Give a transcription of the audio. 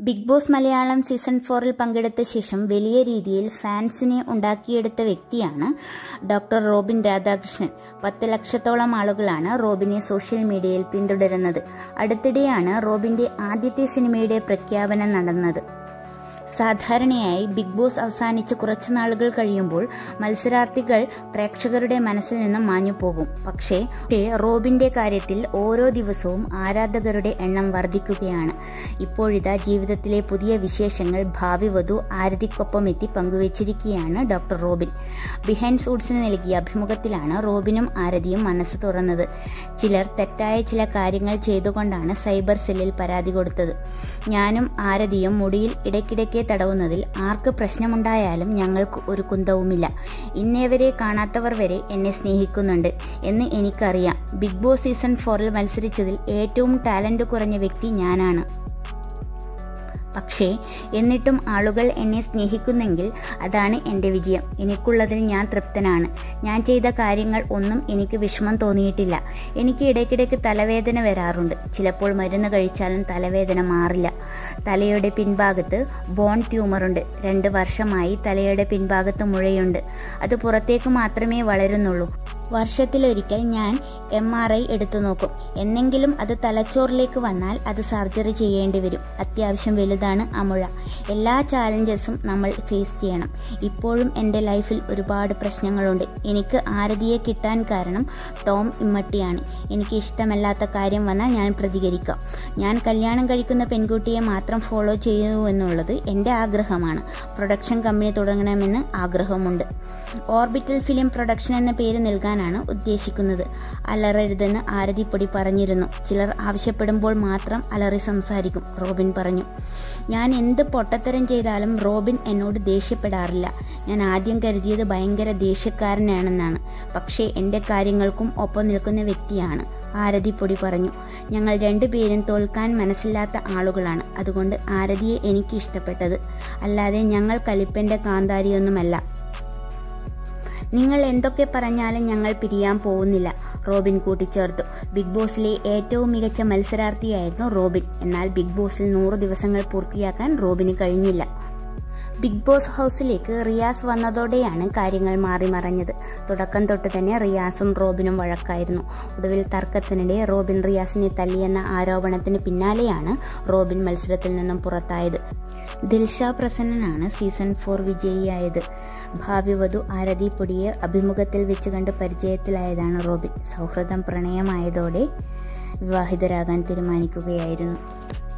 big boss Malayalam season ഫോറിൽ പങ്കെടുത്ത ശേഷം വലിയ രീതിയിൽ ഫാൻസിനെ ഉണ്ടാക്കിയെടുത്ത വ്യക്തിയാണ് ഡോക്ടർ റോബിൻ രാധാകൃഷ്ണൻ പത്ത് ലക്ഷത്തോളം ആളുകളാണ് റോബിനെ സോഷ്യൽ മീഡിയയിൽ പിന്തുടരുന്നത് അടുത്തിടെയാണ് റോബിന്റെ ആദ്യത്തെ സിനിമയുടെ പ്രഖ്യാപനം നടന്നത് സാധാരണയായി ബിഗ് ബോസ് അവസാനിച്ച് കുറച്ചു നാളുകൾ കഴിയുമ്പോൾ മത്സരാർത്ഥികൾ പ്രേക്ഷകരുടെ മനസ്സിൽ നിന്നും മാഞ്ഞു പോകും പക്ഷേ റോബിന്റെ കാര്യത്തിൽ ഓരോ ദിവസവും ആരാധകരുടെ എണ്ണം വർദ്ധിക്കുകയാണ് ഇപ്പോഴിതാ ജീവിതത്തിലെ പുതിയ വിശേഷങ്ങൾ ഭാവി വധു ആരതിക്കൊപ്പം എത്തി പങ്കുവച്ചിരിക്കുകയാണ് ഡോക്ടർ റോബിൻ ബിഹൈൻഡ് സൂട്ട്സിന് നൽകിയ അഭിമുഖത്തിലാണ് റോബിനും ആരതിയും മനസ്സ് തുറന്നത് ചിലർ തെറ്റായ ചില കാര്യങ്ങൾ ചെയ്തുകൊണ്ടാണ് സൈബർ സെല്ലിൽ പരാതി കൊടുത്തത് ഞാനും ആരതിയും മുടിയിൽ ഇടയ്ക്കിടയ്ക്ക് തടവുന്നതിൽ ആർക്ക് പ്രശ്നമുണ്ടായാലും ഞങ്ങൾക്ക് ഒരു കുന്തവുമില്ല ഇന്നേവരെ കാണാത്തവർ വരെ എന്നെ സ്നേഹിക്കുന്നുണ്ട് എന്ന് എനിക്കറിയാം ബിഗ് ബോസ് സീസൺ ഫോറിൽ മത്സരിച്ചതിൽ ഏറ്റവും ടാലന്റ് കുറഞ്ഞ വ്യക്തി ഞാനാണ് പക്ഷേ എന്നിട്ടും ആളുകൾ എന്നെ സ്നേഹിക്കുന്നെങ്കിൽ അതാണ് എൻ്റെ വിജയം എനിക്കുള്ളതിൽ ഞാൻ തൃപ്തനാണ് ഞാൻ ചെയ്ത കാര്യങ്ങൾ ഒന്നും എനിക്ക് വിഷമം തോന്നിയിട്ടില്ല എനിക്ക് ഇടയ്ക്കിടയ്ക്ക് തലവേദന വരാറുണ്ട് ചിലപ്പോൾ മരുന്ന് കഴിച്ചാലും തലവേദന മാറില്ല തലയുടെ പിൻഭാഗത്ത് ബോൺ ട്യൂമറുണ്ട് രണ്ട് വർഷമായി തലയുടെ പിൻഭാഗത്ത് മുഴയുണ്ട് അത് പുറത്തേക്ക് മാത്രമേ വളരുന്നുള്ളൂ വർഷത്തിലൊരിക്കൽ ഞാൻ എം ആർ ഐ എടുത്തു നോക്കും എന്നെങ്കിലും അത് തലച്ചോറിലേക്ക് വന്നാൽ അത് സർജറി ചെയ്യേണ്ടി വരും അത്യാവശ്യം വലുതാണ് ആ മുഴ എല്ലാ ചാലഞ്ചസും നമ്മൾ ഫേസ് ചെയ്യണം ഇപ്പോഴും എൻ്റെ ലൈഫിൽ ഒരുപാട് പ്രശ്നങ്ങളുണ്ട് എനിക്ക് ആരതിയെ കിട്ടാൻ കാരണം ടോം ഇമ്മട്ടിയാണ് എനിക്ക് ഇഷ്ടമല്ലാത്ത കാര്യം വന്നാൽ ഞാൻ പ്രതികരിക്കാം ഞാൻ കല്യാണം കഴിക്കുന്ന പെൺകുട്ടിയെ മാത്രം ഫോളോ ചെയ്യൂ എന്നുള്ളത് എൻ്റെ ആഗ്രഹമാണ് പ്രൊഡക്ഷൻ കമ്പനി തുടങ്ങണമെന്ന് ആഗ്രഹമുണ്ട് ഓർബിറ്റൽ ഫിലിം പ്രൊഡക്ഷൻ എന്ന പേര് നൽകാനാണ് ഉദ്ദേശിക്കുന്നത് അലറരുതെന്ന് ആരതിപ്പൊടി പറഞ്ഞിരുന്നു ചിലർ ആവശ്യപ്പെടുമ്പോൾ മാത്രം അലറി സംസാരിക്കും റോബിൻ പറഞ്ഞു ഞാൻ എന്ത് പൊട്ടത്തരം ചെയ്താലും റോബിൻ എന്നോട് ദേഷ്യപ്പെടാറില്ല ഞാൻ ആദ്യം കരുതിയത് ഭയങ്കര ദേഷ്യക്കാരനാണെന്നാണ് പക്ഷേ എൻ്റെ കാര്യങ്ങൾക്കും ഒപ്പം നിൽക്കുന്ന വ്യക്തിയാണ് ആരതിപ്പൊടി പറഞ്ഞു ഞങ്ങൾ രണ്ടുപേരും തോൽക്കാൻ മനസ്സില്ലാത്ത ആളുകളാണ് അതുകൊണ്ട് ആരതിയെ എനിക്ക് ഇഷ്ടപ്പെട്ടത് അല്ലാതെ ഞങ്ങൾ കലിപ്പൻ്റെ കാന്താരിയൊന്നുമല്ല നിങ്ങൾ എന്തൊക്കെ പറഞ്ഞാലും ഞങ്ങൾ പിരിയാൻ പോകുന്നില്ല റോബിൻ കൂട്ടിച്ചേർത്തു ബിഗ് ബോസിലെ ഏറ്റവും മികച്ച മത്സരാർത്ഥിയായിരുന്നു റോബിൻ എന്നാൽ ബിഗ് ബോസിൽ നൂറ് ദിവസങ്ങൾ പൂർത്തിയാക്കാൻ റോബിന് കഴിഞ്ഞില്ല ബിഗ് ബോസ് ഹൗസിലേക്ക് റിയാസ് വന്നതോടെയാണ് കാര്യങ്ങൾ മാറി മറഞ്ഞത് തുടക്കം തൊട്ട് തന്നെ റിയാസും റോബിനും വഴക്കായിരുന്നു ഒടുവിൽ തർക്കത്തിനിടെ റോബിൻ റിയാസിനെ തല്ലിയെന്ന ആരോപണത്തിന് പിന്നാലെയാണ് റോബിൻ മത്സരത്തിൽ നിന്നും പുറത്തായത് ദിൽഷ പ്രസന്നനാണ് സീസൺ ഫോർ വിജയിയായത് ഭാവി വധു ആരതി പൊടിയെ അഭിമുഖത്തിൽ വെച്ച് കണ്ട് പരിചയത്തിലായതാണ് റോബിൻ സൗഹൃദം പ്രണയമായതോടെ വിവാഹിതരാകാൻ തീരുമാനിക്കുകയായിരുന്നു